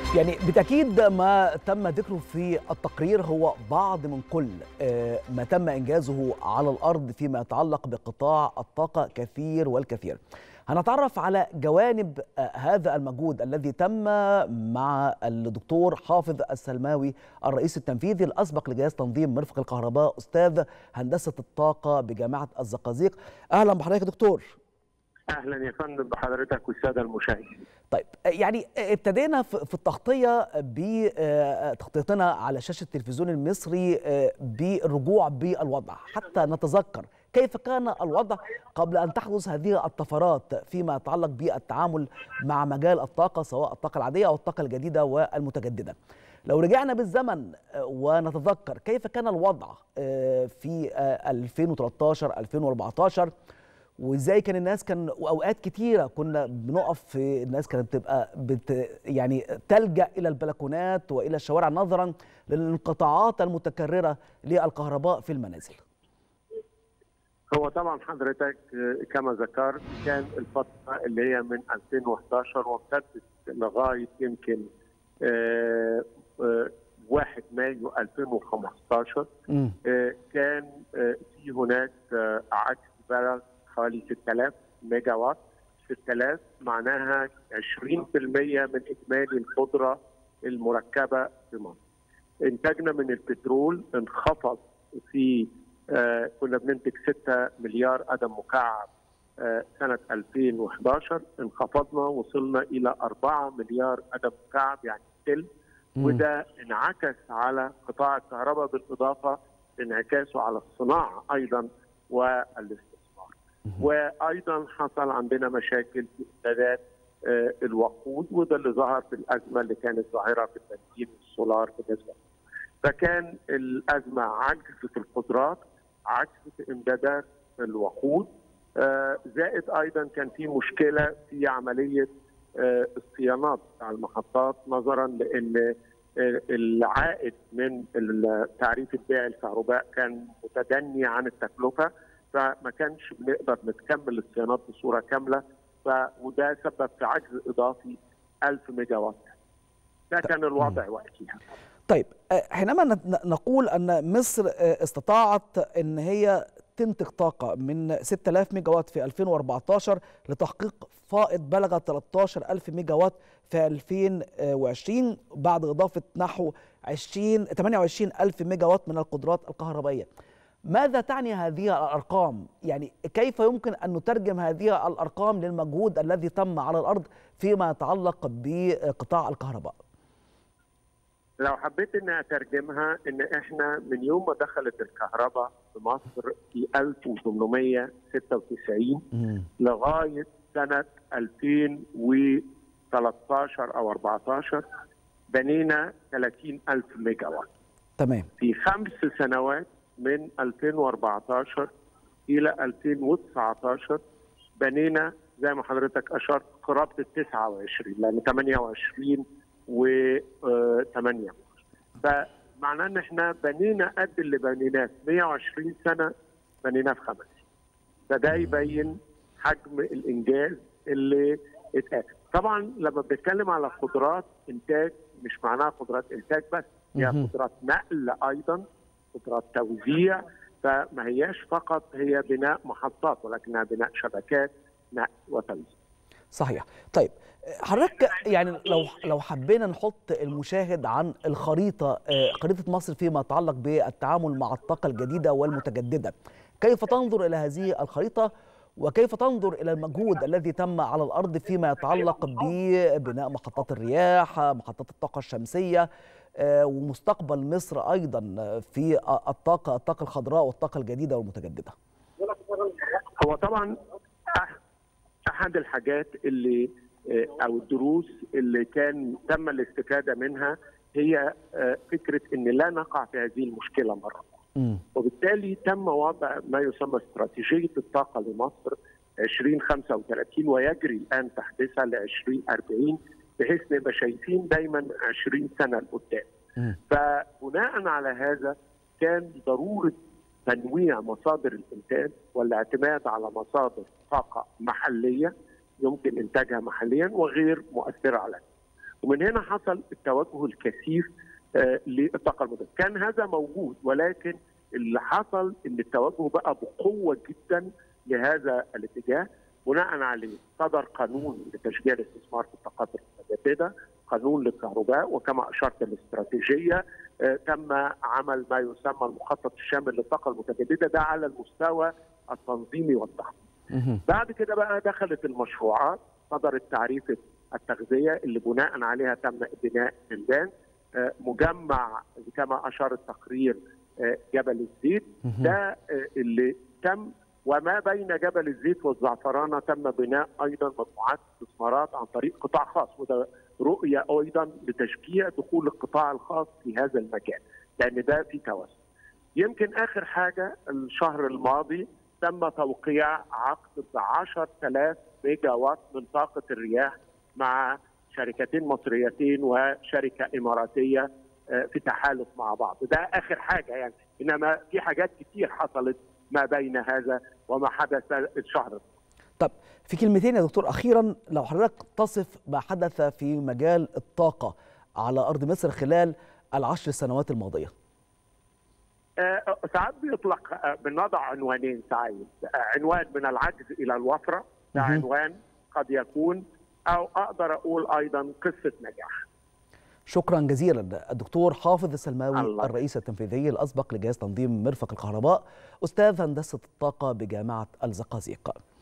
يعني بالتأكيد ما تم ذكره في التقرير هو بعض من كل ما تم إنجازه على الأرض فيما يتعلق بقطاع الطاقة كثير والكثير هنتعرف على جوانب هذا المجهود الذي تم مع الدكتور حافظ السلماوي الرئيس التنفيذي الأسبق لجهاز تنظيم مرفق الكهرباء أستاذ هندسة الطاقة بجامعة الزقازيق أهلا بحضرتك دكتور اهلا يا فندم بحضرتك والساده المشاهدين. طيب يعني ابتدينا في التغطيه بتغطيتنا على شاشه التلفزيون المصري بالرجوع بالوضع حتى نتذكر كيف كان الوضع قبل ان تحدث هذه الطفرات فيما يتعلق بالتعامل مع مجال الطاقه سواء الطاقه العاديه او الطاقه الجديده والمتجدده. لو رجعنا بالزمن ونتذكر كيف كان الوضع في 2013 2014 وازاي كان الناس كان واوقات كتيره كنا بنقف في الناس كانت بتبقى بت يعني تلجا الى البلكونات والى الشوارع نظرا للانقطاعات المتكرره للكهرباء في المنازل. هو طبعا حضرتك كما ذكرت كان الفتره اللي هي من 2011 وامتدت لغايه يمكن 1 مايو 2015 م. كان في هناك عكس بلد حوالي 6000 ميجا وات 6000 معناها 20% من اجمالي القدره المركبه في مصر. انتاجنا من البترول انخفض في آه كنا بننتج 6 مليار قدم مكعب آه سنه 2011 انخفضنا وصلنا الى 4 مليار قدم مكعب يعني تل وده انعكس على قطاع الكهرباء بالاضافه لانعكاسه على الصناعه ايضا والاستثمار. وايضا حصل عندنا مشاكل في امدادات آه الوقود وده اللي ظهر في الازمه اللي كانت ظاهره في البنزين والسولار بالنسبه فكان الازمه عجز في القدرات عجز في امدادات الوقود آه زائد ايضا كان في مشكله في عمليه آه الصيانات على المحطات نظرا لان العائد من تعريف البيع الكهرباء كان متدني عن التكلفه فما كانش بنقدر نتكمل الصيانات بصوره كامله ف وده سبب في عجز اضافي 1000 ميجا وات ده كان الوضع وقتها طيب حينما نقول ان مصر استطاعت ان هي تنتج طاقه من 6000 ميجا وات في 2014 لتحقيق فائض بلغ 13000 ميجا وات في 2020 بعد اضافه نحو 20 28000 ميجا وات من القدرات الكهربائيه. ماذا تعني هذه الارقام؟ يعني كيف يمكن ان نترجم هذه الارقام للمجهود الذي تم على الارض فيما يتعلق بقطاع الكهرباء؟ لو حبيت اني اترجمها ان احنا من يوم ما دخلت الكهرباء في مصر في 1896 مم. لغايه سنه 2013 او 14 بنينا 30000 ميجا وات. تمام. في خمس سنوات من 2014 الى 2019 بنينا زي ما حضرتك اشرت قرابه ال 29 لان 28 و 8 فمعناه ان احنا بنينا قد اللي بنيناه في 120 سنه بنيناه في خمس فده يبين حجم الانجاز اللي اتقال طبعا لما بنتكلم على قدرات انتاج مش معناها قدرات انتاج بس هي قدرات نقل ايضا قدرات توزيع فما هياش فقط هي بناء محطات ولكنها بناء شبكات نقل وتوزيع صحيح طيب حضرتك يعني لو لو حبينا نحط المشاهد عن الخريطه خريطه مصر فيما يتعلق بالتعامل مع الطاقه الجديده والمتجدده كيف تنظر الى هذه الخريطه وكيف تنظر الى المجهود الذي تم على الارض فيما يتعلق ببناء محطات الرياح محطات الطاقه الشمسيه ومستقبل مصر ايضا في الطاقه الطاقه الخضراء والطاقه الجديده والمتجدده هو طبعا احد الحاجات اللي او الدروس اللي كان تم الاستفاده منها هي فكره ان لا نقع في هذه المشكله مره وبالتالي تم وضع ما يسمى استراتيجيه الطاقه لمصر 2035 ويجري الان تحديثها ل 2040 بحيث نبقى شايفين دايما 20 سنه لقدام. فبناء على هذا كان ضروره تنويع مصادر الانتاج والاعتماد على مصادر طاقه محليه يمكن انتاجها محليا وغير مؤثره على ومن هنا حصل التوجه الكثيف آه، للطاقه المضيئه كان هذا موجود ولكن اللي حصل ان التوجه بقى بقوه جدا لهذا الاتجاه بناء عليه صدر قانون لتشجيع الاستثمار في الطاقات المتجدده قانون للكهرباء وكما اشرت الاستراتيجيه آه، تم عمل ما يسمى المخطط الشامل للطاقه المتجدده ده على المستوى التنظيمي والتخطيطي بعد كده بقى دخلت المشروعات صدرت تعريفه التغذيه اللي بناء عليها تم بناء بلدان آه، مجمع كما اشار التقرير آه، جبل الزيت ده آه، اللي تم وما بين جبل الزيت والزعفرانه تم بناء ايضا مجموعات استثمارات عن طريق قطاع خاص وده رؤيه ايضا لتشجيع دخول القطاع الخاص في هذا المجال لان ده في توسع. يمكن اخر حاجه الشهر الماضي تم توقيع عقد ب 10000 ميجا وات من طاقه الرياح مع شركتين مصريتين وشركه اماراتيه آه، في تحالف مع بعض ده اخر حاجه يعني انما في حاجات كتير حصلت ما بين هذا وما حدث الشهر طب في كلمتين يا دكتور اخيرا لو حضرتك تصف ما حدث في مجال الطاقه على ارض مصر خلال العشر سنوات الماضيه آه، ساعات بيطلق آه، بنضع عنوانين ساعات آه، عنوان من العجز الى الوفره ده مهم. عنوان قد يكون او اقدر اقول ايضا قصه نجاح شكرا جزيلا الدكتور حافظ السلماوي الله. الرئيس التنفيذي الاسبق لجهاز تنظيم مرفق الكهرباء استاذ هندسه الطاقه بجامعه الزقازيق